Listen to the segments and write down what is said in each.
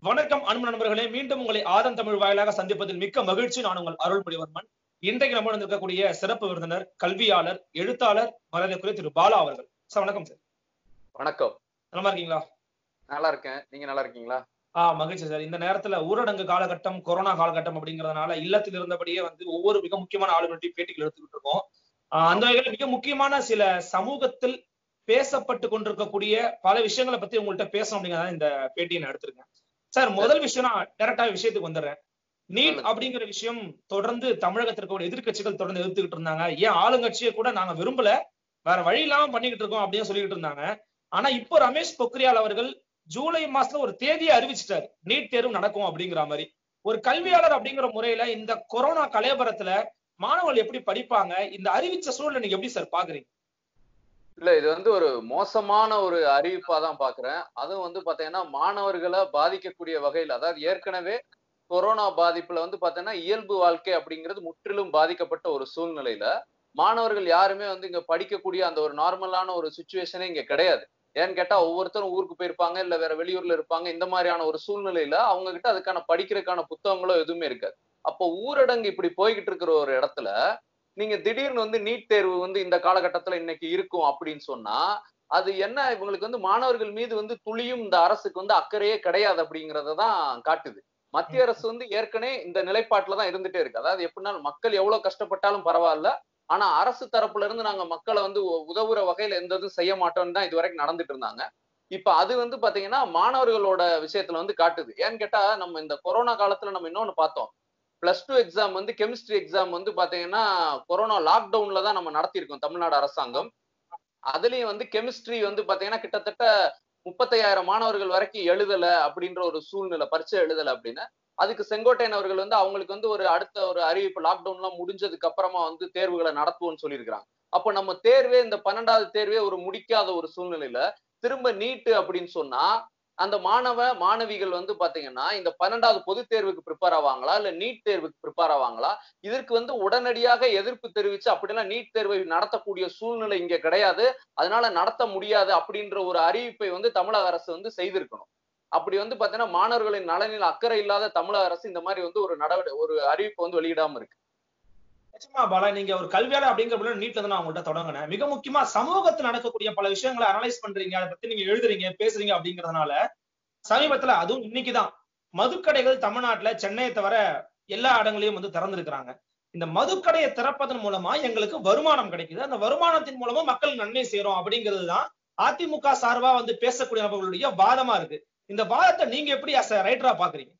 வணக்கம் அன்பு நண்பர்களே மீண்டும் உங்களை ஆதன் தமிழ் வாயிலாக சந்திப்பதில் மிக்க மகிழ்ச்சி நான் உங்கள் அருள்மொழிவர்மன் இன்றைக்கு நம்ம இருக்கக்கூடிய சிறப்பு விருந்தினர் கல்வியாளர் எழுத்தாளர் மரியாதைக்குரிய திரு பாலா அவர்கள் சார் வணக்கம் சார் வணக்கம் நலமா இருக்கீங்களா நல்லா இருக்கேன் நீங்க நல்லா இருக்கீங்களா ஆ மகிழ்ச்சி சார் இந்த நேரத்துல ஊரடங்கு காலகட்டம் கொரோனா காலகட்டம் அப்படிங்கறதுனால இல்லத்தில் இருந்தபடியே வந்து ஒவ்வொரு மிக முக்கியமான ஆளுநர்கிட்டையும் பேட்டிகள் எடுத்துக்கிட்டு இருக்கோம் ஆஹ் அந்த வகையில் மிக முக்கியமான சில சமூகத்தில் பேசப்பட்டு கொண்டிருக்கக்கூடிய பல விஷயங்களை பத்தி உங்கள்கிட்ட பேசணும் அப்படிங்கிறத இந்த பேட்டியை நான் எடுத்திருக்கேன் சார் முதல் விஷயம் நான் டைரக்டா விஷயத்துக்கு வந்துடுறேன் நீட் சொல்லுங்க. அப்படிங்கிற விஷயம் தொடர்ந்து தமிழகத்திற்கு எதிர்க்கட்சிகள் தொடர்ந்து எதிர்த்துக்கிட்டு இருந்தாங்க ஏன் ஆளுங்கட்சியை கூட நாங்க விரும்பல வேற வழி இல்லாம பண்ணிக்கிட்டு இருக்கோம் அப்படின்னு சொல்லிட்டு இருந்தாங்க ஆனா இப்போ ரமேஷ் பொக்ரியால் அவர்கள் ஜூலை மாசத்துல ஒரு தேதியை அறிவிச்சிட்டாரு நீட் தேர்வு நடக்கும் அப்படிங்கிற மாதிரி ஒரு கல்வியாளர் அப்படிங்கிற முறையில இந்த கொரோனா கலையபரத்துல மாணவர்கள் எப்படி படிப்பாங்க இந்த அறிவிச்ச சூழலை நீங்க எப்படி சார் பாக்குறீங்க இல்ல இது வந்து ஒரு மோசமான ஒரு அறிவிப்பா தான் பாக்குறேன் அதுவும் வந்து பாத்தீங்கன்னா மாணவர்களை பாதிக்கக்கூடிய வகையில் அதாவது ஏற்கனவே கொரோனா பாதிப்புல வந்து பாத்தீங்கன்னா இயல்பு வாழ்க்கை அப்படிங்கிறது முற்றிலும் பாதிக்கப்பட்ட ஒரு சூழ்நிலையில மாணவர்கள் யாருமே வந்து இங்க படிக்கக்கூடிய அந்த ஒரு நார்மலான ஒரு சுச்சுவேஷனே இங்க கிடையாது ஏன்னு கேட்டா ஒவ்வொருத்தரும் ஊருக்கு போயிருப்பாங்க இல்ல வேற வெளியூர்ல இருப்பாங்க இந்த மாதிரியான ஒரு சூழ்நிலையில அவங்க கிட்ட அதுக்கான படிக்கிறதுக்கான புத்தகங்களோ எதுவுமே இருக்காது அப்போ ஊரடங்கு இப்படி போய்கிட்டு இருக்கிற ஒரு இடத்துல நீங்க திடீர்னு வந்து நீட் தேர்வு வந்து இந்த காலகட்டத்துல இன்னைக்கு இருக்கும் அப்படின்னு சொன்னா அது என்ன இவங்களுக்கு வந்து மாணவர்கள் மீது வந்து துளியும் இந்த அரசுக்கு வந்து அக்கறையே கிடையாது அப்படிங்கறத தான் காட்டுது மத்திய அரசு வந்து ஏற்கனவே இந்த நிலைப்பாட்டுல தான் இருந்துட்டே இருக்கு அதாவது எப்படின்னா மக்கள் எவ்வளவு கஷ்டப்பட்டாலும் பரவாயில்ல ஆனா அரசு தரப்புல இருந்து நாங்க மக்களை வந்து உ- உதவுற வகையில எந்த இதுவும் செய்ய மாட்டோம்னு தான் இது வரைக்கும் நடந்துட்டு இருந்தாங்க இப்ப அது வந்து பாத்தீங்கன்னா மாணவர்களோட விஷயத்துல வந்து காட்டுது ஏன்னு கேட்டா நம்ம இந்த கொரோனா காலத்துல நம்ம இன்னொன்னு பார்த்தோம் பிளஸ் டூ எக்ஸாம் வந்து கெமிஸ்ட்ரி எக்ஸாம் வந்து பாத்தீங்கன்னா கொரோனா லாக்டவுன்ல தான் நம்ம நடத்தியிருக்கோம் தமிழ்நாடு அரசாங்கம் அதுலயும் வந்து கெமிஸ்ட்ரி வந்து பாத்தீங்கன்னா கிட்டத்தட்ட முப்பத்தையாயிரம் மாணவர்கள் வரைக்கும் எழுதல அப்படின்ற ஒரு சூழ்நிலை பரீட்சை எழுதல அப்படின்னு அதுக்கு செங்கோட்டையன் அவர்கள் வந்து அவங்களுக்கு வந்து ஒரு அடுத்த ஒரு அறிவிப்பு லாக்டவுன்லாம் முடிஞ்சதுக்கு அப்புறமா வந்து தேர்வுகளை நடத்துவோம்னு சொல்லியிருக்கிறாங்க அப்போ நம்ம தேர்வே இந்த பன்னெண்டாவது தேர்வே ஒரு முடிக்காத ஒரு சூழ்நிலையில திரும்ப நீட்டு அப்படின்னு சொன்னா அந்த மாணவ மாணவிகள் வந்து பாத்தீங்கன்னா இந்த பன்னெண்டாவது பொது தேர்வுக்கு ப்ரிப்பேர் ஆவாங்களா இல்ல நீட் தேர்வுக்கு ப்ரிப்பேர் ஆவாங்களா இதற்கு வந்து உடனடியாக எதிர்ப்பு தெரிவிச்சு அப்படிலாம் நீட் தேர்வை நடத்தக்கூடிய சூழ்நிலை இங்க கிடையாது அதனால நடத்த முடியாது அப்படின்ற ஒரு அறிவிப்பை வந்து தமிழக அரசு வந்து செய்திருக்கணும் அப்படி வந்து பாத்தீங்கன்னா மாணவர்களின் நலனில் அக்கறை இல்லாத தமிழக அரசு இந்த மாதிரி வந்து ஒரு நடவடிக்கை ஒரு அறிவிப்பை வந்து வெளியிடாம இருக்கு நிச்சயமா பாலா நீங்க ஒரு கல்வியாளர் அப்படிங்கிற முறையில நீட்ல இருந்து நான் உங்கள்கிட்ட தொடங்கினேன் மிக முக்கியமா சமூகத்தில் நடக்கக்கூடிய பல விஷயங்களை அனலைஸ் பண்றீங்க அதை பத்தி நீங்க எழுதுறீங்க பேசுறீங்க அப்படிங்கறதுனால சமீபத்துல அதுவும் இன்னைக்குதான் மதுக்கடைகள் தமிழ்நாட்டுல சென்னையை தவிர எல்லா இடங்களையும் வந்து திறந்திருக்கிறாங்க இந்த மதுக்கடையை திறப்பதன் மூலமா எங்களுக்கு வருமானம் கிடைக்குது அந்த வருமானத்தின் மூலமா மக்கள் நன்மை செய்யறோம் அப்படிங்கிறது தான் அதிமுக சார்பா வந்து பேசக்கூடிய நபர்களுடைய வாதமா இருக்கு இந்த வாதத்தை நீங்க எப்படி அஸ் ரைட்டரா பாக்குறீங்க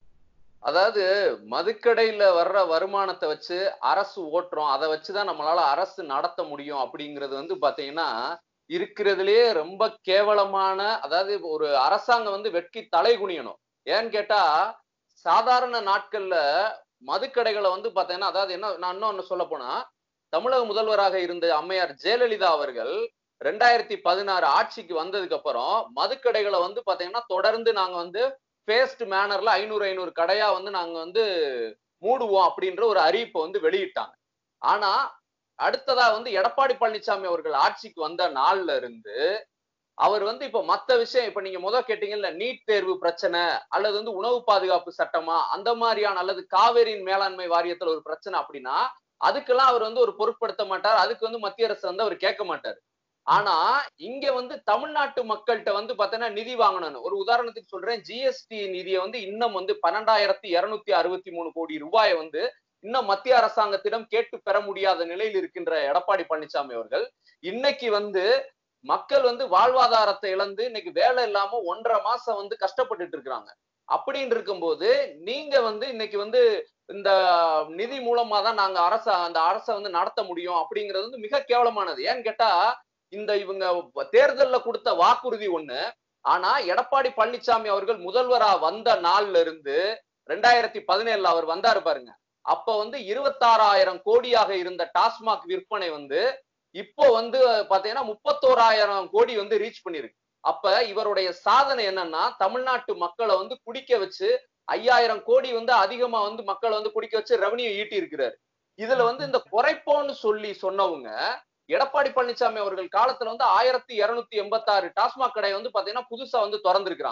அதாவது மதுக்கடையில வர்ற வருமானத்தை வச்சு அரசு ஓட்டுறோம் அதை வச்சுதான் நம்மளால அரசு நடத்த முடியும் அப்படிங்கிறது வந்து பாத்தீங்கன்னா இருக்கிறதுலயே ரொம்ப கேவலமான அதாவது ஒரு அரசாங்கம் வந்து வெட்கி தலை குனியணும் ஏன்னு கேட்டா சாதாரண நாட்கள்ல மதுக்கடைகளை வந்து பாத்தீங்கன்னா அதாவது என்ன நான் இன்னொன்னு சொல்ல போனா தமிழக முதல்வராக இருந்த அம்மையார் ஜெயலலிதா அவர்கள் ரெண்டாயிரத்தி பதினாறு ஆட்சிக்கு வந்ததுக்கு அப்புறம் மதுக்கடைகளை வந்து பாத்தீங்கன்னா தொடர்ந்து நாங்க வந்து பேஸ்ட் மேனர்ல ஐநூறு ஐநூறு கடையா வந்து நாங்க வந்து மூடுவோம் அப்படின்ற ஒரு அறிவிப்பை வந்து வெளியிட்டாங்க ஆனா அடுத்ததா வந்து எடப்பாடி பழனிசாமி அவர்கள் ஆட்சிக்கு வந்த நாள்ல இருந்து அவர் வந்து இப்ப மத்த விஷயம் இப்ப நீங்க முத கேட்டீங்கல்ல நீட் தேர்வு பிரச்சனை அல்லது வந்து உணவு பாதுகாப்பு சட்டமா அந்த மாதிரியான அல்லது காவேரியின் மேலாண்மை வாரியத்துல ஒரு பிரச்சனை அப்படின்னா அதுக்கெல்லாம் அவர் வந்து ஒரு பொருட்படுத்த மாட்டார் அதுக்கு வந்து மத்திய அரசு வந்து அவர் கேட்க மாட்டார் ஆனா இங்க வந்து தமிழ்நாட்டு மக்கள்கிட்ட வந்து பாத்தீங்கன்னா நிதி வாங்கணும் ஒரு உதாரணத்துக்கு சொல்றேன் ஜிஎஸ்டி நிதியை வந்து இன்னும் வந்து பன்னெண்டாயிரத்தி இருநூத்தி அறுபத்தி மூணு கோடி ரூபாயை வந்து இன்னும் மத்திய அரசாங்கத்திடம் கேட்டு பெற முடியாத நிலையில் இருக்கின்ற எடப்பாடி பழனிசாமி அவர்கள் இன்னைக்கு வந்து மக்கள் வந்து வாழ்வாதாரத்தை இழந்து இன்னைக்கு வேலை இல்லாம ஒன்றரை மாசம் வந்து கஷ்டப்பட்டுட்டு இருக்கிறாங்க அப்படின்னு இருக்கும்போது நீங்க வந்து இன்னைக்கு வந்து இந்த நிதி மூலமா தான் நாங்க அரச அந்த அரசை வந்து நடத்த முடியும் அப்படிங்கிறது வந்து மிக கேவலமானது ஏன்னு கேட்டா இந்த இவங்க தேர்தல்ல கொடுத்த வாக்குறுதி ஒண்ணு ஆனா எடப்பாடி பழனிசாமி அவர்கள் முதல்வரா வந்த நாள்ல இருந்து ரெண்டாயிரத்தி பதினேழுல அவர் வந்தாரு பாருங்க அப்ப வந்து இருபத்தாறாயிரம் கோடியாக இருந்த டாஸ்மாக் விற்பனை வந்து இப்போ வந்து பாத்தீங்கன்னா முப்பத்தோராயிரம் கோடி வந்து ரீச் பண்ணிருக்கு அப்ப இவருடைய சாதனை என்னன்னா தமிழ்நாட்டு மக்களை வந்து குடிக்க வச்சு ஐயாயிரம் கோடி வந்து அதிகமா வந்து மக்களை வந்து குடிக்க வச்சு ரெவன்யூ ஈட்டி இருக்கிறாரு இதுல வந்து இந்த குறைப்போன்னு சொல்லி சொன்னவங்க எடப்பாடி பழனிசாமி அவர்கள் காலத்துல வந்து ஆயிரத்தி இருநூத்தி எண்பத்தாறு டாஸ்மாக் கடை வந்து பாத்தீங்கன்னா புதுசா வந்து திறந்திருக்கிறாங்க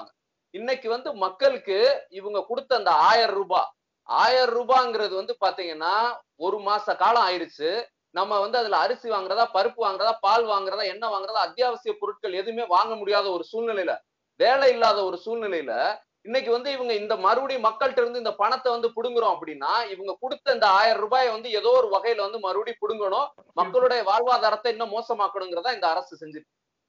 இன்னைக்கு வந்து மக்களுக்கு இவங்க கொடுத்த அந்த ஆயிரம் ரூபாய் ஆயிரம் ரூபாங்கிறது வந்து பாத்தீங்கன்னா ஒரு மாச காலம் ஆயிருச்சு நம்ம வந்து அதுல அரிசி வாங்குறதா பருப்பு வாங்குறதா பால் வாங்குறதா எண்ணெய் வாங்குறதா அத்தியாவசிய பொருட்கள் எதுவுமே வாங்க முடியாத ஒரு சூழ்நிலையில வேலை இல்லாத ஒரு சூழ்நிலையில இன்னைக்கு வந்து இவங்க இந்த மறுபடியும் மக்கள்கிட்ட இருந்து இந்த பணத்தை வந்து புடுங்குறோம் அப்படின்னா இவங்க கொடுத்த இந்த ஆயிரம் ரூபாயை வந்து ஏதோ ஒரு வகையில வந்து மறுபடியும் புடுங்கணும் மக்களுடைய வாழ்வாதாரத்தை இன்னும் மோசமாக்கணுங்கிறதா இந்த அரசு செஞ்சு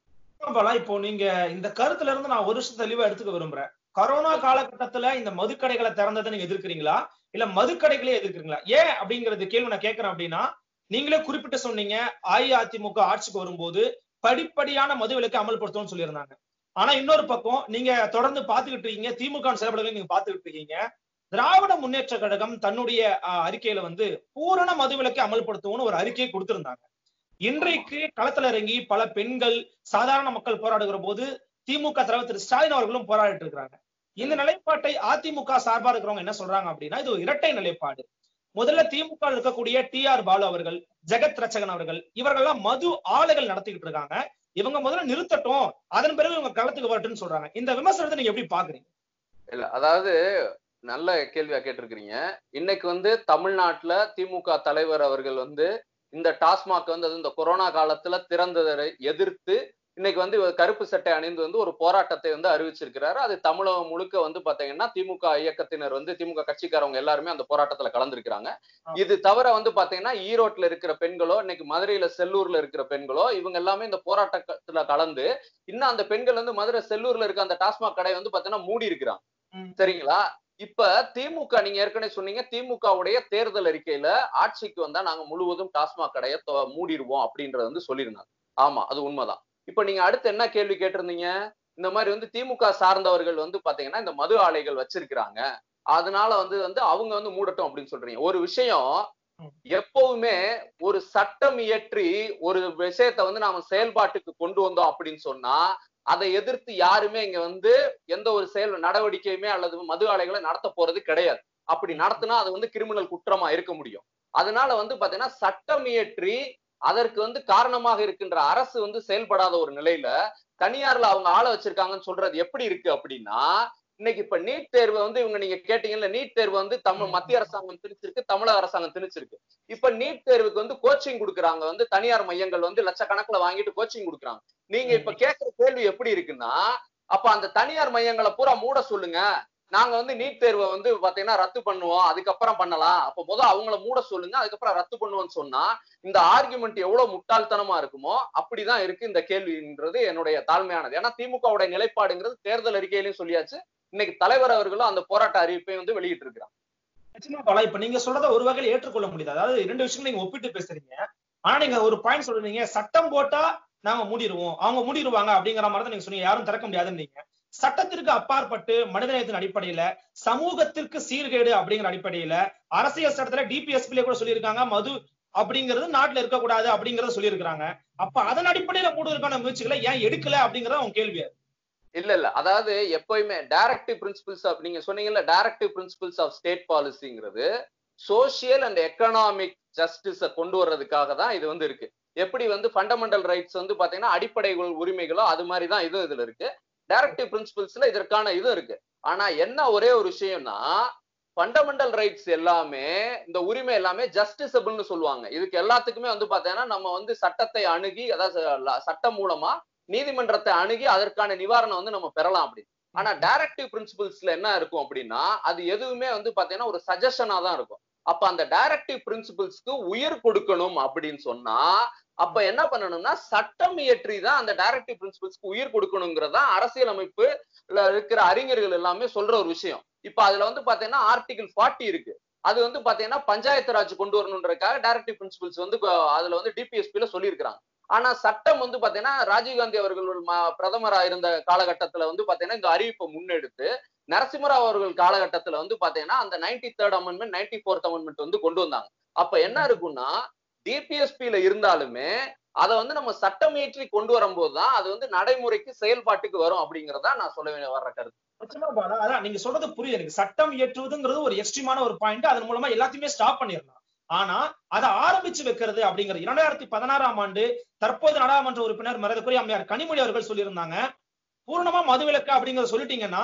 பாலா இப்போ நீங்க இந்த கருத்துல இருந்து நான் ஒரு விஷயம் தெளிவா எடுத்துக்க விரும்புறேன் கரோனா காலகட்டத்துல இந்த மதுக்கடைகளை திறந்ததை நீங்க எதிர்க்கிறீங்களா இல்ல மதுக்கடைகளே எதிர்க்கிறீங்களா ஏன் அப்படிங்கறது கேள்வி நான் கேட்கறேன் அப்படின்னா நீங்களே குறிப்பிட்டு சொன்னீங்க அஇஅதிமுக ஆட்சிக்கு வரும்போது படிப்படியான மது விலக்கு அமல்படுத்தணும்னு சொல்லியிருந்தாங்க ஆனா இன்னொரு பக்கம் நீங்க தொடர்ந்து பாத்துக்கிட்டு இருக்கீங்க திமுக செயல்பாடுகளை நீங்க பாத்துக்கிட்டு இருக்கீங்க திராவிட முன்னேற்ற கழகம் தன்னுடைய அஹ், அறிக்கையில வந்து பூரண மது விலக்கை அமல்படுத்துவோம்னு ஒரு அறிக்கையை கொடுத்திருந்தாங்க இன்றைக்கு களத்துல இறங்கி பல பெண்கள் சாதாரண மக்கள் போராடுகிற போது திமுக தலைவர் திரு ஸ்டாலின் அவர்களும் போராடிட்டு இருக்கிறாங்க இந்த நிலைப்பாட்டை அதிமுக சார்பா இருக்கிறவங்க என்ன சொல்றாங்க அப்படின்னா இது ஒரு இரட்டை நிலைப்பாடு முதல்ல திமுக ல இருக்கக்கூடிய டி ஆர் பாலு அவர்கள் ஜெகத் ரச்சகன் அவர்கள் இவர்கள்லாம் மது ஆலைகள் நடத்திக்கிட்டு இருக்காங்க இவங்க முதல்ல நிறுத்தட்டும் அதன் பிறகு இவங்க களத்துக்கு வரட்டும்னு சொல்றாங்க இந்த விமர்சனத்தை நீங்க எப்படி பாக்குறீங்க இல்ல அதாவது நல்ல கேள்வியா கேட்டிருக்கிறீங்க இன்னைக்கு வந்து தமிழ்நாட்டுல திமுக தலைவர் அவர்கள் வந்து இந்த டாஸ்மாக் வந்து அது இந்த கொரோனா காலத்துல திறந்ததை எதிர்த்து இன்னைக்கு வந்து இவர் கருப்பு சட்டை அணிந்து வந்து ஒரு போராட்டத்தை வந்து அறிவிச்சிருக்கிறாரு அது தமிழகம் முழுக்க வந்து பாத்தீங்கன்னா திமுக இயக்கத்தினர் வந்து திமுக கட்சிக்காரவங்க எல்லாருமே அந்த போராட்டத்துல கலந்துருக்கிறாங்க இது தவிர வந்து பாத்தீங்கன்னா ஈரோட்ல இருக்கிற பெண்களோ இன்னைக்கு மதுரையில செல்லூர்ல இருக்கிற பெண்களோ இவங்க எல்லாமே இந்த போராட்டத்துல கலந்து இன்னும் அந்த பெண்கள் வந்து மதுரை செல்லூர்ல இருக்க அந்த டாஸ்மாக் கடை வந்து பாத்தீங்கன்னா மூடி இருக்கிறாங்க ம். சரிங்களா இப்ப திமுக நீங்க ஏற்கனவே சொன்னீங்க திமுகவுடைய தேர்தல் அறிக்கையில ஆட்சிக்கு வந்தா நாங்க முழுவதும் டாஸ்மாக் கடையை தொ- மூடிடுவோம் அப்படின்றத வந்து சொல்லியிருந்தாங்க ஆமா அது உண்மைதான் இப்ப நீங்க அடுத்து என்ன கேள்வி கேட்டிருந்தீங்க இந்த மாதிரி வந்து திமுக சார்ந்தவர்கள் வந்து பாத்தீங்கன்னா இந்த மது ஆலைகள் வச்சிருக்கிறாங்க அதனால வந்து வந்து அவங்க வந்து மூடட்டும் அப்படின்னு சொல்றீங்க ஒரு விஷயம் எப்பவுமே ஒரு சட்டம் இயற்றி ஒரு விஷயத்தை வந்து நாம செயல்பாட்டுக்கு கொண்டு வந்தோம் அப்படின்னு சொன்னா அதை எதிர்த்து யாருமே இங்க வந்து எந்த ஒரு செயல் நடவடிக்கையுமே அல்லது மது ஆலைகளை நடத்த போறது கிடையாது அப்படி நடத்தினா அது வந்து கிரிமினல் குற்றமா இருக்க முடியும் அதனால வந்து பாத்தீங்கன்னா சட்டம் இயற்றி அதற்கு வந்து காரணமாக இருக்கின்ற அரசு வந்து செயல்படாத ஒரு நிலையில தனியார்ல அவங்க ஆளை வச்சிருக்காங்கன்னு சொல்றது எப்படி இருக்கு அப்படின்னா இன்னைக்கு இப்ப நீட் தேர்வை வந்து இவங்க நீங்க கேட்டீங்கல்ல நீட் தேர்வு வந்து தமிழ் மத்திய அரசாங்கம் திணிச்சிருக்கு தமிழக அரசாங்கம் திணிச்சிருக்கு இப்ப நீட் தேர்வுக்கு வந்து கோச்சிங் கொடுக்குறாங்க வந்து தனியார் மையங்கள் வந்து லட்சக்கணக்குல வாங்கிட்டு கோச்சிங் கொடுக்குறாங்க நீங்க இப்ப கேக்குற கேள்வி எப்படி இருக்குன்னா அப்ப அந்த தனியார் மையங்களை பூரா மூட சொல்லுங்க நாங்க வந்து நீட் தேர்வை வந்து பாத்தீங்கன்னா ரத்து பண்ணுவோம் அதுக்கப்புறம் பண்ணலாம் அப்ப முதல் அவங்கள மூட சொல்லுங்க அதுக்கப்புறம் ரத்து பண்ணுவோம்னு சொன்னா இந்த ஆர்குமெண்ட் எவ்வளவு முட்டாள்தனமா இருக்குமோ அப்படிதான் இருக்கு இந்த கேள்வின்றது என்னுடைய தாழ்மையானது ஏன்னா திமுகவுடைய நிலைப்பாடுங்கிறது தேர்தல் அறிக்கையிலையும் சொல்லியாச்சு இன்னைக்கு தலைவர் அவர்களும் அந்த போராட்ட அறிவிப்பை வந்து வெளியிட்டு இருக்கிறாங்க நிச்சயமா பாலா இப்ப நீங்க சொல்றத ஒரு வகையில ஏற்றுக்கொள்ள முடியுது அதாவது இரண்டு விஷயங்கள் நீங்க ஒப்பிட்டு பேசுறீங்க ஆனா நீங்க ஒரு பாயிண்ட் சொல்றீங்க சட்டம் போட்டா நாங்க மூடிடுவோம் அவங்க மூடிடுவாங்க அப்படிங்கிற மாதிரி தான் நீங்க சொன்னீங்க யாரும் திறக்க முடியாதுன்னு நீங்க சட்டத்திற்கு அப்பாற்பட்டு மனிதநேயத்தின் அடிப்படையில சமூகத்திற்கு சீர்கேடு அப்படிங்கிற அடிப்படையில அரசியல் சட்டத்துல டிபிஎஸ்பிலே கூட சொல்லியிருக்காங்க மது அப்படிங்கிறது நாட்டுல இருக்கக்கூடாது அப்படிங்கறத சொல்லியிருக்காங்க அப்ப அதன் அடிப்படையில மூடுவதற்கான முயற்சிகளை ஏன் எடுக்கல அப்படிங்கறத அவங்க கேள்வி இல்ல இல்ல அதாவது எப்பயுமே டைரக்டிவ் பிரின்சிபிள்ஸ் ஆஃப் நீங்க சொன்னீங்கல்ல டைரக்டிவ் பிரின்சிபிள்ஸ் ஆஃப் ஸ்டேட் பாலிசிங்கிறது சோசியல் அண்ட் எக்கனாமிக் ஜஸ்டிஸ கொண்டு வர்றதுக்காக தான் இது வந்து இருக்கு எப்படி வந்து ஃபண்டமெண்டல் ரைட்ஸ் வந்து பாத்தீங்கன்னா அடிப்படை உள் உரிமைகளோ அது மாதிரி தான் இதுவும் இதுல இருக்கு டைரக்டிவ் பிரின்சிபிள்ஸ்ல இதற்கான இது இருக்கு ஆனா என்ன ஒரே ஒரு விஷயம்னா ஃபண்டமெண்டல் ரைட்ஸ் எல்லாமே இந்த உரிமை எல்லாமே ஜஸ்டிசபிள்னு சொல்லுவாங்க இதுக்கு எல்லாத்துக்குமே வந்து பாத்தீங்கன்னா நம்ம வந்து சட்டத்தை அணுகி அதாவது ச- சட்டம் மூலமா நீதிமன்றத்தை அணுகி அதற்கான நிவாரணம் வந்து நம்ம பெறலாம் அப்படி ஆனா டைரக்டிவ் பிரின்சிபிள்ஸ்ல என்ன இருக்கும் அப்படின்னா அது எதுவுமே வந்து பாத்தீங்கன்னா ஒரு சஜஷனா தான் இருக்கும் அப்ப அந்த டைரக்டிவ் பிரின்சிபிள்ஸ்க்கு உயிர் கொடுக்கணும் அப்படின்னு சொன்னா அப்ப என்ன பண்ணணும்னா சட்டம் இயற்றி தான் அந்த டைரக்டிவ் பிரின்சிபிள்ஸ்க்கு உயிர் கொடுக்கணுங்கிறதா அரசியலமைப்பு இருக்கிற அறிஞர்கள் எல்லாமே சொல்ற ஒரு விஷயம் இப்ப அதுல வந்து பாத்தீங்கன்னா ஆர்டிகிள் 40 இருக்கு அது வந்து பாத்தீங்கன்னா பஞ்சாயத்து ராஜ் கொண்டு வரணுன்றதுக்காக டைரக்டிவ் பிரின்சிபிள்ஸ் வந்து கொ- அதுல வந்து டிபிஎஸ்பில சொல்லியிருக்கிறாங்க ஆனா சட்டம் வந்து பாத்தீங்கன்னா ராஜீவ்காந்தி அவர்கள் ம- பிரதமரா இருந்த காலகட்டத்துல வந்து பாத்தீங்கன்னா இந்த அறிவிப்பை முன்னெடுத்து நரசிம்மராவ் அவர்கள் காலகட்டத்துல வந்து பாத்தீங்கன்னா அந்த ninety third amendment ninety fourth amendment வந்து கொண்டு வந்தாங்க அப்ப என்ன இருக்கும்னா டிபிஎஸ்பில இருந்தாலுமே அதை வந்து நம்ம சட்டம் இயற்றி கொண்டு வரும்போது தான் அது வந்து நடைமுறைக்கு செயல்பாட்டுக்கு வரும் அப்படிங்கறதா நான் சொல்ல வேண்டிய வர்ற கருத்து நிச்சயமா பாலா அதான் நீங்க சொல்றது புரியுது எனக்கு சட்டம் இயற்றுவதுங்கிறது ஒரு எக்ஸ்ட்ரீமான ஒரு பாயிண்ட் அதன் மூலமா எல்லாத்தையுமே ஸ்டாப் பண்ணிடலாம் ஆனா அதை ஆரம்பிச்சு வைக்கிறது அப்படிங்கிறது இரண்டாயிரத்தி பதினாறாம் ஆண்டு தற்போது நாடாளுமன்ற உறுப்பினர் மரியாதைக்குரிய அம்மையார் கனிமொழி அவர்கள் சொல்லியிருந்தாங்க பூர்ணமா மதுவிலக்கு அப்படிங்கறத சொல்லிட்டீங்கன்னா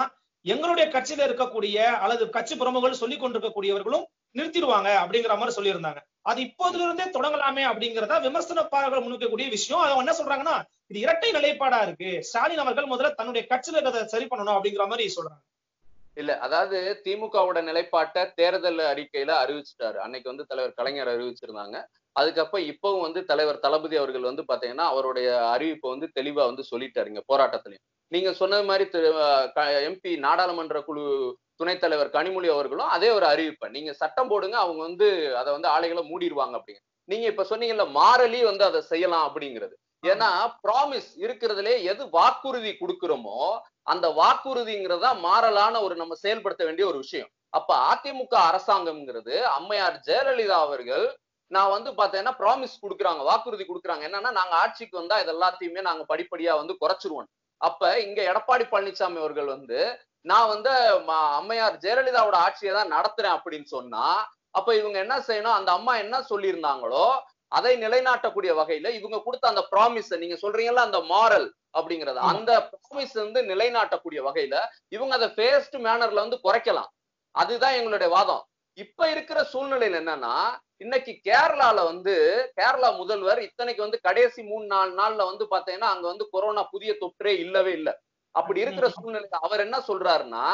எங்களுடைய கட்சியில இருக்கக்கூடிய அல்லது கட்சி பிரமுகர்கள் சொல்லிக் கொண்டிருக்கக்கூடியவர்களும் நிறுத்திடுவாங்க அப்படிங்கிற மாதிரி சொல்லியிருந்தாங்க அது இப்போதுல இருந்தே தொடங்கலாமே அப்படிங்கறத விமர்சனப்பாளர்கள் முன்வைக்கக்கூடிய விஷயம் அவங்க என்ன சொல்றாங்கன்னா இது இரட்டை நிலைப்பாடா இருக்கு ஸ்டாலின் அவர்கள் முதல்ல தன்னுடைய கட்சியில இருக்கிறத சரி பண்ணணும் அப்படிங்கிற மாதிரி சொல்றாங்க இல்ல அதாவது திமுகவோட நிலைப்பாட்டை தேர்தல் அறிக்கையில அறிவிச்சிட்டாரு அன்னைக்கு வந்து தலைவர் கலைஞர் அறிவிச்சிருந்தாங்க அதுக்கப்புறம் இப்பவும் வந்து தலைவர் தளபதி அவர்கள் வந்து பாத்தீங்கன்னா அவருடைய அறிவிப்பை வந்து தெளிவா வந்து சொல்லிட்டாருங்க போராட்டத்திலையும் நீங்க சொன்னது மாதிரி எம்பி நாடாளுமன்ற குழு துணைத் தலைவர் கனிமொழி அவர்களும் அதே ஒரு அறிவிப்பை நீங்க சட்டம் போடுங்க அவங்க வந்து அதை வந்து ஆலைகளை மூடிடுவாங்க அப்படிங்க நீங்க இப்ப சொன்னீங்கல்ல மாறலி வந்து அதை செய்யலாம் அப்படிங்கிறது ஏன்னா ப்ராமிஸ் இருக்கிறதுலே எது வாக்குறுதி கொடுக்கிறோமோ அந்த வாக்குறுதிங்கிறதா மாறலான ஒரு நம்ம செயல்படுத்த வேண்டிய ஒரு விஷயம் அப்ப அதிமுக அரசாங்கம்ங்கிறது அம்மையார் ஜெயலலிதா அவர்கள் நான் வந்து பார்த்தேன்னா ப்ராமிஸ் கொடுக்குறாங்க வாக்குறுதி கொடுக்குறாங்க என்னன்னா நாங்க ஆட்சிக்கு வந்தா இது எல்லாத்தையுமே நாங்க படிப்படியா வந்து குறைச்சிருவோம் அப்ப இங்க எடப்பாடி பழனிசாமி அவர்கள் வந்து நான் வந்து ம- அம்மையார் ஜெயலலிதாவோட ஆட்சியை தான் நடத்துறேன் அப்படின்னு சொன்னா அப்ப இவங்க என்ன செய்யணும் அந்த அம்மா என்ன சொல்லியிருந்தாங்களோ அதை நிலைநாட்டக்கூடிய வகையில இவங்க கொடுத்த அந்த ப்ராமிஸ் நீங்க சொல்றீங்கல்ல அந்த மாரல் அப்படிங்கறது ஆமா. அந்த ப்ராமிஸ் வந்து நிலைநாட்டக்கூடிய வகையில இவங்க அதை ஃபேஸ்ட் மேனர்ல வந்து குறைக்கலாம் அதுதான் எங்களுடைய வாதம் இப்ப இருக்கிற சூழ்நிலையில என்னன்னா இன்னைக்கு கேரளால வந்து கேரளா முதல்வர் இத்தனைக்கு வந்து கடைசி மூணு நாலு நாள்ல வந்து பாத்தீங்கன்னா அங்க வந்து கொரோனா புதிய தொற்றே இல்லவே இல்ல அப்படி இருக்கிற சூழ்நிலையில அவர் என்ன சொல்றாருன்னா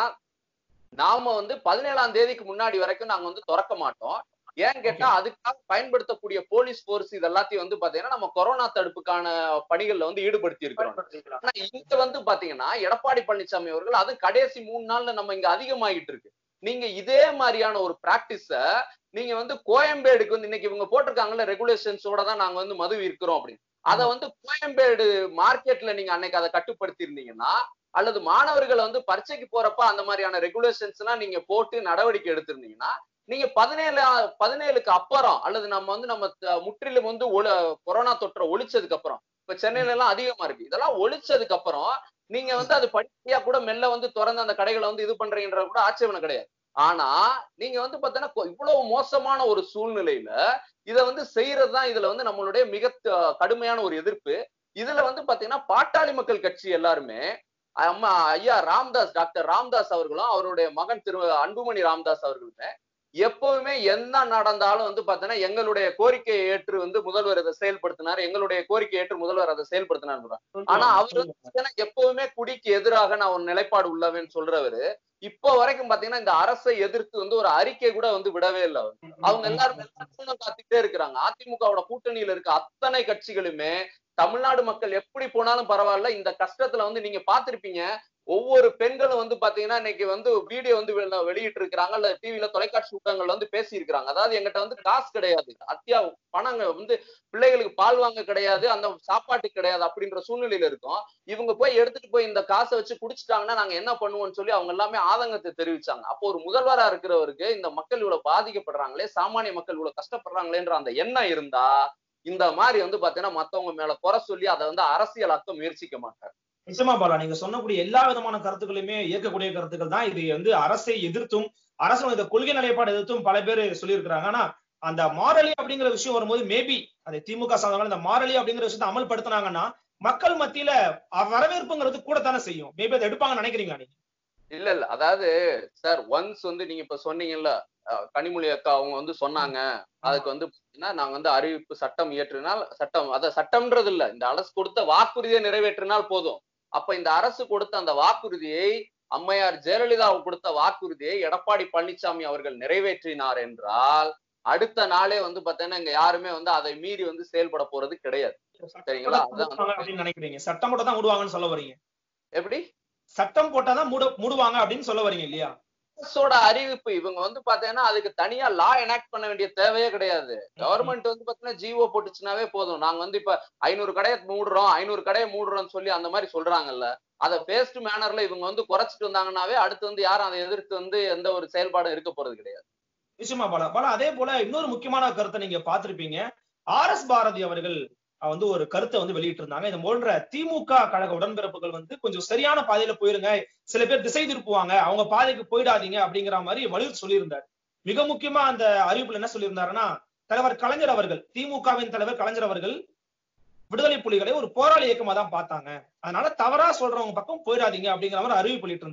நாம வந்து பதினேழாம் தேதிக்கு முன்னாடி வரைக்கும் நாங்க வந்து திறக்க மாட்டோம் ஏன் கேட்டா அதுக்காக பயன்படுத்தக்கூடிய போலீஸ் போர்ஸ் இது எல்லாத்தையும் வந்து பாத்தீங்கன்னா நம்ம கொரோனா தடுப்புக்கான பணிகள்ல வந்து ஈடுபடுத்தி இருக்கிறோம் ஆனா இங்க வந்து பாத்தீங்கன்னா எடப்பாடி பழனிசாமி அவர்கள் அது கடைசி மூணு நாள்ல நம்ம இங்க அதிகமாகிட்டு இருக்கு நீங்க இதே மாதிரியான ஒரு பிராக்டிஸ நீங்க வந்து கோயம்பேடுக்கு வந்து இன்னைக்கு இவங்க போட்டிருக்காங்கல்ல ரெகுலேஷன்ஸோட தான் நாங்க வந்து மது விற்கிறோம் அப்படின்னு அத வந்து கோயம்பேடு மார்க்கெட்ல நீங்க அன்னைக்கு அதை கட்டுப்படுத்தி இருந்தீங்கன்னா அல்லது மாணவர்களை வந்து பரீட்சைக்கு போறப்ப அந்த மாதிரியான ரெகுலேஷன்ஸ் எல்லாம் நீங்க போட்டு நடவடிக்கை எடுத்திருந்தீங்கன்னா நீங்க பதினேழு பதினேழுக்கு அப்புறம் அல்லது நம்ம வந்து நம்ம த- முற்றிலும் வந்து ஒழு- கொரோனா தொற்றை ஒழிச்சதுக்கு அப்புறம் இப்ப சென்னையில எல்லாம் அதிகமா இருக்கு இதெல்லாம் ஒழிச்சதுக்கு அப்புறம் நீங்க வந்து அது படிப்படியா கூட மெல்ல வந்து திறந்து அந்த கடைகளை வந்து இது பண்றீங்கன்ற கூட ஆட்சேபனை கிடையாது ஆனா நீங்க வந்து பாத்தீங்கன்னா கொ- இவ்வளவு மோசமான ஒரு சூழ்நிலையில இத வந்து செய்யறதுதான் இதுல வந்து நம்மளுடைய மிக த- கடுமையான ஒரு எதிர்ப்பு இதுல வந்து பாத்தீங்கன்னா பாட்டாளி மக்கள் கட்சி எல்லாருமே அம்மா ஐயா ராம்தாஸ் டாக்டர் ராம்தாஸ் அவர்களும் அவருடைய மகன் திரு அன்புமணி ராம்தாஸ் அவர்களுமே எப்பவுமே என்ன நடந்தாலும் வந்து பாத்தீங்கன்னா எங்களுடைய கோரிக்கையை ஏற்று வந்து முதல்வர் இதை செயல்படுத்தினார் எங்களுடைய கோரிக்கை ஏற்று முதல்வர் அதை செயல்படுத்தினார் ஆனா அவர் வந்து பாத்தீங்கன்னா எப்பவுமே குடிக்கு எதிராக நான் ஒரு நிலைப்பாடு உள்ளவன்னு சொல்றவரு இப்போ வரைக்கும் பாத்தீங்கன்னா இந்த அரசை எதிர்த்து வந்து ஒரு அறிக்கை கூட வந்து விடவே இல்லை அவர். அவங்க எல்லாரும் எல்லாரும் காத்துக்கிட்டே இருக்கிறாங்க அதிமுகவோட கூட்டணியில இருக்க அத்தனை கட்சிகளுமே தமிழ்நாடு மக்கள் எப்படி போனாலும் பரவாயில்ல இந்த கஷ்டத்துல வந்து நீங்க பாத்திருப்பீங்க ஒவ்வொரு பெண்களும் வந்து பாத்தீங்கன்னா இன்னைக்கு வந்து வீடியோ வந்து வெளி- வெளியிட்டு இருக்கிறாங்க இல்ல டிவில தொலைக்காட்சி ஊடகங்கள்ல வந்து பேசி இருக்கிறாங்க அதாவது எங்கிட்ட வந்து காசு கிடையாது அத்தியா பணங்க வந்து பிள்ளைகளுக்கு பால் வாங்க கிடையாது அந்த சாப்பாட்டுக்கு கிடையாது அப்படின்ற சூழ்நிலையில இருக்கும் இவங்க போய் எடுத்துட்டு போய் இந்த காசை வச்சு குடிச்சிட்டாங்கன்னா நாங்க என்ன பண்ணுவோம்னு சொல்லி அவங்க எல்லாமே ஆதங்கத்தை தெரிவிச்சாங்க அப்போ ஒரு முதல்வரா இருக்கிறவருக்கு இந்த மக்கள் இவ்வளவு பாதிக்கப்படுறாங்களே சாமானிய மக்கள் இவ்வளவு கஷ்டப்படுறாங்களேன்ற அந்த எண்ணம் இருந்தா இந்த மாதிரி வந்து பாத்தீங்கன்னா மத்தவங்க மேல குறை சொல்லி அதை வந்து அரசியலாக்க முயற்சிக்க மாட்டார் நிச்சயமா பாலா நீங்க சொன்னக்கூடிய எல்லா விதமான கருத்துக்களுமே ஏற்கக்கூடிய கருத்துக்கள் தான் இது வந்து அரசை எதிர்த்தும் அரசு இந்த கொள்கை நிலைப்பாடு எதிர்த்தும் பல பேர் சொல்லியிருக்கிறாங்க ஆனா அந்த மாரலி அப்படிங்கிற விஷயம் வரும்போது மேபி அது திமுக சாதவங்க இந்த மாரலி அப்படிங்கிற விஷயத்தை அமல்படுத்தினாங்கன்னா மக்கள் மத்தியில அ- வரவேற்புங்கிறது கூட தானே செய்யும் மேபி அதை எடுப்பாங்கன்னு நினைக்கிறீங்களா நீங்க இல்ல இல்ல அதாவது சார் ஒன்ஸ் வந்து நீங்க இப்ப சொன்னீங்கல்ல அஹ், கனிமொழி அக்கா அவங்க வந்து சொன்னாங்க அதுக்கு வந்து பாத்தீங்கன்னா நாங்க வந்து அறிவிப்பு சட்டம் இயற்றினால் சட்டம் அத சட்டம்ன்றது இல்ல இந்த அரசு கொடுத்த வாக்குறுதியை நிறைவேற்றினால் போதும் அப்ப இந்த அரசு கொடுத்த அந்த வாக்குறுதியை அம்மையார் ஜெயலலிதா கொடுத்த வாக்குறுதியை எடப்பாடி பழனிசாமி அவர்கள் நிறைவேற்றினார் என்றால் அடுத்த நாளே வந்து பாத்தீங்கன்னா இங்க யாருமே வந்து அதை மீறி வந்து செயல்பட போறது கிடையாது சரிங்களா? அதான் மூடுவாங்க அப்படின்னு நினைக்கிறீங்க சட்டம் போட்டா தான் மூடுவாங்கன்னு சொல்ல வரீங்க எப்படி சட்டம் போட்டாதான் மூட மூடுவாங்க அப்படின்னு சொல்ல வரீங்க இல்லையா அரசோட அறிவிப்பு இவங்க வந்து பாத்தீங்கன்னா அதுக்கு தனியா லா எனாக்ட் பண்ண வேண்டிய தேவையே கிடையாது கவர்மெண்ட் வந்து பாத்தீங்கன்னா ஜிஓ போட்டுச்சுனாவே போதும் நாங்க வந்து இப்ப ஐநூறு கடையை மூடுறோம் ஐநூறு கடையை மூடுறோம்னு சொல்லி அந்த மாதிரி சொல்றாங்கல்ல அதை பேஸ்ட் மேனர்ல இவங்க வந்து குறைச்சிட்டு வந்தாங்கன்னாவே அடுத்து வந்து யாரும் அதை எதிர்த்து வந்து எந்த ஒரு செயல்பாடும் இருக்க போறது கிடையாது நிச்சயமா பாலா பாலா அதே போல இன்னொரு முக்கியமான கருத்தை நீங்க பார்த்திருப்பீங்க ஆர் எஸ் பாரதி அவர்கள் அஹ், வந்து ஒரு கருத்தை வந்து வெளியிட்டு இருந்தாங்க இது போன்ற திமுக கழக உடன்பிறப்புகள் வந்து கொஞ்சம் சரியான பாதையில போயிருங்க சில பேர் திசை திருப்புவாங்க அவங்க பாதைக்கு போயிடாதீங்க அப்படிங்கிற மாதிரி வலியுறுத்தி சொல்லியிருந்தார் மிக முக்கியமா அந்த அறிவிப்புல என்ன சொல்லியிருந்தாருன்னா தலைவர் கலைஞர் அவர்கள் திமுகவின் தலைவர் கலைஞர் அவர்கள் விடுதலை புலிகளை ஒரு போராளி இயக்கமா தான் பார்த்தாங்க அதனால தவறா சொல்றவங்க பக்கம் போயிடாதீங்க அப்படிங்கிற மாதிரி அறிவிப்பு வெளியிட்டு இருந்தாரு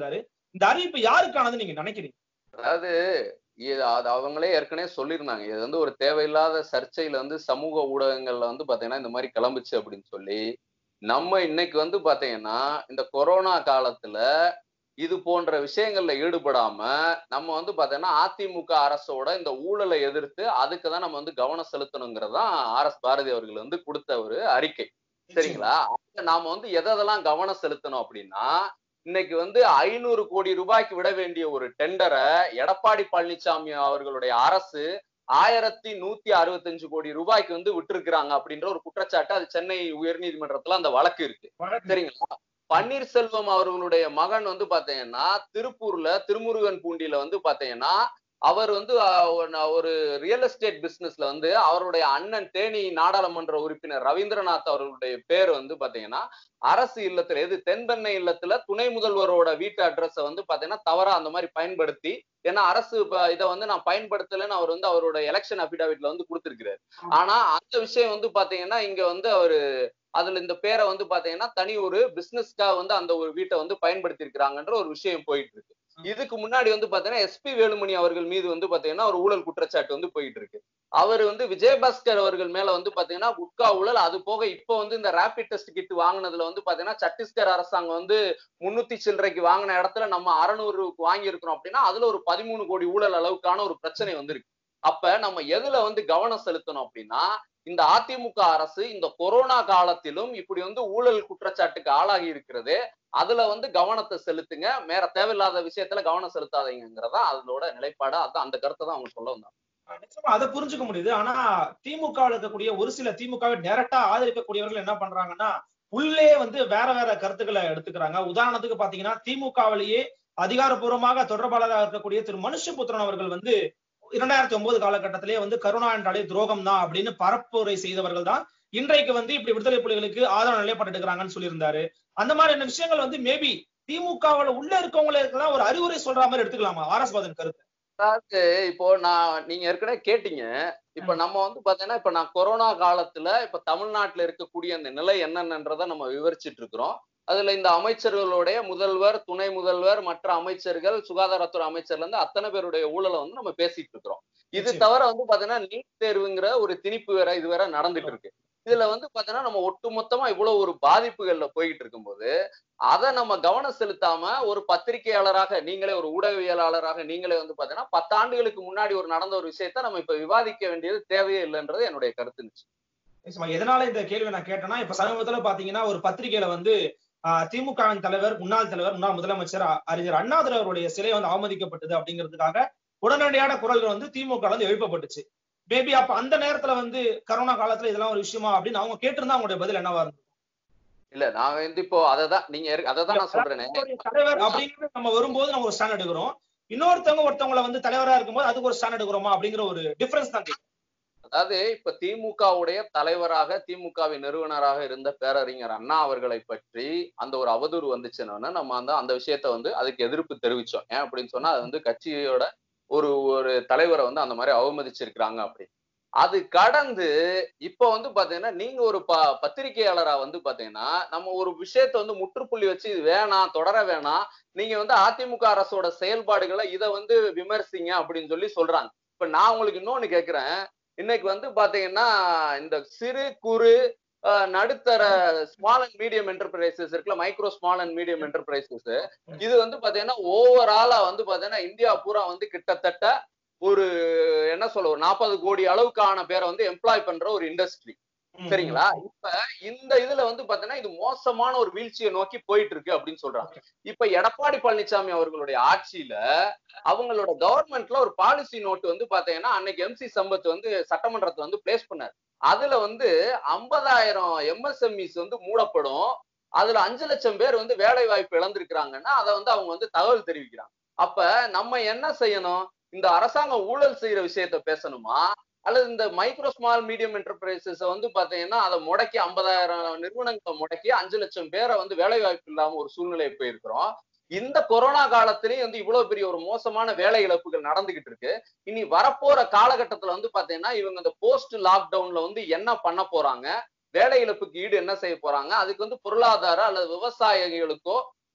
இந்த அறிவிப்பு யாருக்கானது நீங்க நினைக்கிறீங்க அதாவது இது அது அவங்களே ஏற்கனவே சொல்லியிருந்தாங்க இது வந்து ஒரு தேவையில்லாத சர்ச்சையில வந்து சமூக ஊடகங்கள்ல வந்து பாத்தீங்கன்னா இந்த மாதிரி கிளம்புச்சு அப்படின்னு சொல்லி நம்ம இன்னைக்கு வந்து பாத்தீங்கன்னா இந்த கொரோனா காலத்துல இது போன்ற விஷயங்கள்ல ஈடுபடாம நம்ம வந்து பாத்தீங்கன்னா அதிமுக அரசோட இந்த ஊழலை எதிர்த்து அதுக்கு தான் நம்ம வந்து கவனம் செலுத்தணுங்கிறதான் ஆர் எஸ் பாரதி அவர்கள் வந்து கொடுத்த ஒரு அறிக்கை சரிங்களா அதுல நாம வந்து எதெல்லாம் கவனம் செலுத்தணும் அப்படின்னா இன்னைக்கு வந்து ஐநூறு கோடி ரூபாய்க்கு விட வேண்டிய ஒரு டெண்டரை எடப்பாடி பழனிசாமி அவர்களுடைய அரசு ஆயிரத்தி நூத்தி அறுபத்தஞ்சு கோடி ரூபாய்க்கு வந்து விட்டுருக்காங்க அப்படின்ற ஒரு குற்றச்சாட்டு அது சென்னை உயர்நீதிமன்றத்துல அந்த வழக்கு இருக்கு வழக்கு. சரிங்களா பன்னீர்செல்வம் அவர்களுடைய மகன் வந்து பாத்தீங்கன்னா திருப்பூர்ல திருமுருகன் பூண்டியில வந்து பாத்தீங்கன்னா அவர் வந்து அஹ், ஒரு- ஒரு ரியல் எஸ்டேட் பிசினஸ்ல வந்து அவருடைய அண்ணன் தேனி நாடாளுமன்ற உறுப்பினர் ரவீந்திரநாத் அவர்களுடைய பேர் வந்து பாத்தீங்கன்னா அரசு இல்லத்துல எது தென்பெண்ணை இல்லத்துல துணை முதல்வரோட வீட்டு அட்ரஸ வந்து பாத்தீங்கன்னா தவறா அந்த மாதிரி பயன்படுத்தி ஏன்னா அரசு இப்ப இதை வந்து நான் பயன்படுத்தலைன்னு அவர் வந்து அவரோட எலெக்ஷன் அபிடாவிட்ல வந்து கொடுத்திருக்கிறாரு ஆனா அந்த விஷயம் வந்து பாத்தீங்கன்னா இங்க வந்து அவரு அதுல இந்த பேரை வந்து பாத்தீங்கன்னா தனி ஒரு பிசினஸ்க்காக வந்து அந்த ஒரு வீட்டை வந்து பயன்படுத்தி இருக்கிறாங்கன்ற ஒரு விஷயம் போயிட்டு இருக்கு இதுக்கு முன்னாடி வந்து பாத்தீங்கன்னா எஸ்பி வேலுமணி அவர்கள் மீது வந்து பாத்தீங்கன்னா ஒரு ஊழல் குற்றச்சாட்டு வந்து போயிட்டு இருக்கு அவர் வந்து விஜயபாஸ்கர் அவர்கள் மேல வந்து பாத்தீங்கன்னா குட்கா ஊழல் அது போக இப்போ வந்து இந்த ரேபிட் டெஸ்ட் கிட் வாங்குனதுல வந்து பாத்தீங்கன்னா சத்தீஸ்கர் அரசாங்கம் வந்து முன்னூத்தி சில்லறைக்கு வாங்கின இடத்துல நம்ம அறநூறுக்கு வாங்கி இருக்கிறோம் அப்படின்னா அதுல ஒரு பதிமூணு கோடி ஊழல் அளவுக்கான ஒரு பிரச்சனை வந்திருக்கு அப்ப நம்ம எதுல வந்து கவனம் செலுத்தணும் அப்படின்னா இந்த அதிமுக அரசு இந்த கொரோனா காலத்திலும் இப்படி வந்து ஊழல் குற்றச்சாட்டுக்கு ஆளாகி இருக்கிறது அதுல வந்து கவனத்தை செலுத்துங்க மேற தேவையில்லாத விஷயத்துல கவனம் செலுத்தாதீங்கிறதா அதோட நிலைப்பாடு அதான் அந்த கருத்தை தான் அவங்க சொல்ல வந்தாங்க நிச்சயமா அதை புரிஞ்சுக்க முடியுது ஆனா திமுக இருக்கக்கூடிய ஒரு சில திமுகவை டைரக்டா ஆதரிக்கக்கூடியவர்கள் என்ன பண்றாங்கன்னா உள்ளே வந்து வேற வேற கருத்துக்களை எடுத்துக்கிறாங்க உதாரணத்துக்கு பாத்தீங்கன்னா திமுகவிலேயே அதிகாரப்பூர்வமாக தொடர்பாளராக இருக்கக்கூடிய திரு மனுஷபுத்திரன் அவர்கள் வந்து இரண்டாயிரத்தி ஒன்பது காலகட்டத்திலேயே வந்து கருணா என்றாலே துரோகம் தான் அப்படின்னு பரப்புரை செய்தவர்கள் தான் இன்றைக்கு வந்து இப்படி விடுதலை புலிகளுக்கு ஆதரவு நிலைப்பட்டு சொல்லியிருந்தாரு அந்த மாதிரியான விஷயங்கள் வந்து மேபி திமுகவுல உள்ள இருக்கவங்களுக்கு தான் ஒரு அறிவுரை சொல்ற மாதிரி எடுத்துக்கலாமா ஆர் எஸ் பாதன் கருத்து அதாவது இப்போ நான் நீங்க ஏற்கனவே கேட்டீங்க இப்ப நம்ம வந்து பாத்தீங்கன்னா இப்ப நான் கொரோனா காலத்துல இப்ப தமிழ்நாட்டுல இருக்கக்கூடிய அந்த நிலை என்னென்னன்றதை நம்ம விவரிச்சிட்டு இருக்கிறோம் அதுல இந்த அமைச்சர்களுடைய முதல்வர் துணை முதல்வர் மற்ற அமைச்சர்கள் சுகாதாரத்துறை அமைச்சர்ல இருந்து அத்தனை பேருடைய ஊழலை வந்து நம்ம பேசிட்டு இருக்கிறோம் இது நிச்சயம். தவிர வந்து பாத்தீங்கன்னா நீட் தேர்வுங்கிற ஒரு திணிப்பு வேற இது வேற நடந்துட்டு இருக்கு இதுல வந்து பாத்தீங்கன்னா நம்ம ஒட்டுமொத்தமா இவ்வளவு ஒரு பாதிப்புகள்ல போயிட்டு இருக்கும்போது அதை நம்ம கவனம் செலுத்தாம ஒரு பத்திரிகையாளராக நீங்களே ஒரு ஊடகவியலாளராக நீங்களே வந்து பாத்தீங்கன்னா பத்தாண்டுகளுக்கு முன்னாடி ஒரு நடந்த ஒரு விஷயத்த நம்ம இப்ப விவாதிக்க வேண்டியது தேவையே இல்லைன்றது என்னுடைய கருத்து இருந்துச்சு நிச்சயமா. எதனால இந்த கேள்வி நான் கேட்டேன்னா இப்ப சமீபத்துல பாத்தீங்கன்னா ஒரு பத்திரிகையில வந்து ஆஹ், திமுகவின் தலைவர் முன்னாள் தலைவர் முன்னாள் முதலமைச்சர் அ- அறிஞர் அண்ணாதுரை அவருடைய சிலை வந்து அவமதிக்கப்பட்டது அப்படிங்கிறதுக்காக உடனடியான குரல்கள் வந்து திமுக ல வந்து எழுப்பப்பட்டுச்சு மேபி அப்ப அந்த நேரத்துல வந்து கரோனா காலத்துல இதெல்லாம் ஒரு விஷயமா அப்படின்னு அவங்க கேட்டிருந்தா அவங்களுடைய பதில் என்னவா இருந்தது இல்ல நான் வந்து இப்போ அததான் நீங்க ஏற்க- அததான் நான் சொல்றேனே அவருடைய தலைவர் அப்படிங்கிறது நம்ம வரும்போது நம்ம ஒரு ஸ்டாண்ட் எடுக்கிறோம் இன்னொருத்தவங்க ஒருத்தவங்கள வந்து தலைவரா இருக்கும்போது அதுக்கு ஒரு ஸ்டாண்ட் எடுக்கிறோமா அப்படிங்கிற ஒரு டிஃபரன்ஸ் தான் கேக்குறேன். அதாவது இப்ப திமுகவுடைய தலைவராக திமுகவின் நிறுவனராக இருந்த பேரறிஞர் அண்ணா அவர்களை பற்றி அந்த ஒரு அவதூறு வந்துச்சுன்னா நம்ம அந்த அந்த விஷயத்த வந்து அதுக்கு எதிர்ப்பு தெரிவிச்சோம் ஏன் அப்படின்னு சொன்னா அது வந்து கட்சியோட ஒரு ஒரு தலைவரை வந்து அந்த மாதிரி அவமதிச்சிருக்கிறாங்க அப்படி அது கடந்து இப்ப வந்து பாத்தீங்கன்னா நீங்க ஒரு ப பத்திரிகையாளரா வந்து பாத்தீங்கன்னா நம்ம ஒரு விஷயத்த வந்து முற்றுப்புள்ளி வச்சு இது வேணாம் தொடர வேணாம் நீங்க வந்து அதிமுக அரசோட செயல்பாடுகளை இதை வந்து விமர்சிங்க அப்படின்னு சொல்லி சொல்றாங்க இப்ப நான் உங்களுக்கு இன்னொன்னு கேக்குறேன் இன்னைக்கு வந்து பாத்தீங்கன்னா இந்த சிறு குறு அஹ், நடுத்தர ஸ்மால் அண்ட் மீடியம் என்டர்பிரைசஸ் இருக்குல்ல micro small and medium enterprises இது வந்து பாத்தீங்கன்னா ஓவராலா வந்து பாத்தீங்கன்னா இந்தியா பூரா வந்து கிட்டத்தட்ட ஒரு என்ன சொல்ல ஒரு நாற்பது கோடி அளவுக்கான பேரை வந்து எம்ப்ளாய் பண்ற ஒரு இண்டஸ்ட்ரி ம், சரிங்களா இப்ப இந்த இதுல வந்து பாத்தீங்கன்னா இது மோசமான ஒரு வீழ்ச்சியை நோக்கி போயிட்டு இருக்கு அப்படின்னு சொல்றாங்க இப்ப எடப்பாடி பழனிசாமி அவர்களுடைய ஆட்சியில அவங்களோட கவர்மெண்ட்ல ஒரு பாலிசி நோட் வந்து பாத்தீங்கன்னா அன்னைக்கு எம்சி சம்பத் வந்து சட்டமன்றத்துல வந்து பிளேஸ் பண்ணாரு அதுல வந்து ஐம்பதாயிரம் எம்எஸ்எம்இஸ் வந்து மூடப்படும் அதுல அஞ்சு லட்சம் பேர் வந்து வேலை வாய்ப்பு இழந்திருக்கிறாங்கன்னா அதை வந்து அவங்க வந்து தகவல் தெரிவிக்கிறாங்க அப்ப நம்ம என்ன செய்யணும் இந்த அரசாங்கம் ஊழல் செய்யற விஷயத்த பேசணுமா அல்லது இந்த மைக்ரோ ஸ்மால் மீடியம் என்டர்பிரைசஸ் வந்து பாத்தீங்கன்னா அதை முடக்கி ஐம்பதாயிரம் நிறுவனங்களை முடக்கி அஞ்சு லட்சம் பேரை வந்து வேலை வாய்ப்பு இல்லாம ஒரு சூழ்நிலை போயிருக்கிறோம் இந்த கொரோனா காலத்திலயும் வந்து இவ்வளவு பெரிய ஒரு மோசமான வேலை இழப்புகள் நடந்துகிட்டு இருக்கு இனி வரப்போற காலகட்டத்துல வந்து பாத்தீங்கன்னா இவங்க இந்த போஸ்ட் லாக்டவுன்ல வந்து என்ன பண்ண போறாங்க வேலை இழப்புக்கு ஈடு என்ன செய்ய போறாங்க அதுக்கு வந்து பொருளாதார அல்லது விவசாயிகளுக்கோ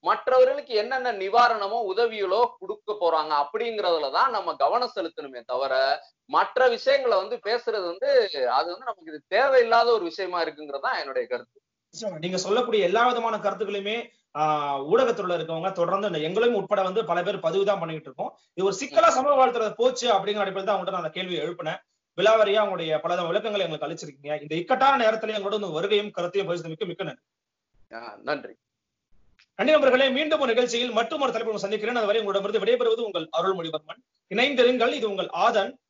மற்றவர்களுக்கு என்னென்ன நிவாரணமோ உதவிகளோ கொடுக்க போறாங்க அப்படிங்கறதுலதான் நம்ம கவனம் செலுத்தணுமே தவிர மற்ற விஷயங்களை வந்து பேசுறது வந்து அது வந்து நமக்கு இது தேவையில்லாத ஒரு விஷயமா இருக்குங்கிறது தான் என்னுடைய கருத்து நிச்சயமா. நீங்க சொல்லக்கூடிய எல்லா விதமான கருத்துக்களையுமே ஆஹ் ஊடகத்துல இருக்கவங்க தொடர்ந்து இந்த எங்களையும் உட்பட வந்து பல பேர் பதிவு தான் பண்ணிட்டு இருக்கோம் இது ஒரு சிக்கலா சமூக வாழ்த்துல போச்சு அப்படிங்கிற அடிப்படையில் தான் அவங்கள்ட்ட நான் அந்த கேள்வியை எழுப்பினேன் விலாவரியா உங்களுடைய பல விளக்கங்களை எங்களுக்கு அளிச்சிருக்கீங்க இந்த இக்கட்டான நேரத்துல எங்களோட இந்த வருகையும் கருத்தையும் பகிர்ந்தமைக்கு மிக்க நன்றி ஆஹ் நன்றி நன்றி நண்பர்களே மீண்டும் ஒரு நிகழ்ச்சியில் மற்றும் ஒரு தலைப்பு சந்திக்கிறேன் அதுவரை உங்களிடமிருந்து விடைபெறுவது உங்கள் அருள்மொழிவர்மன் இணைந்திருங்கள் இது உங்கள் ஆதன்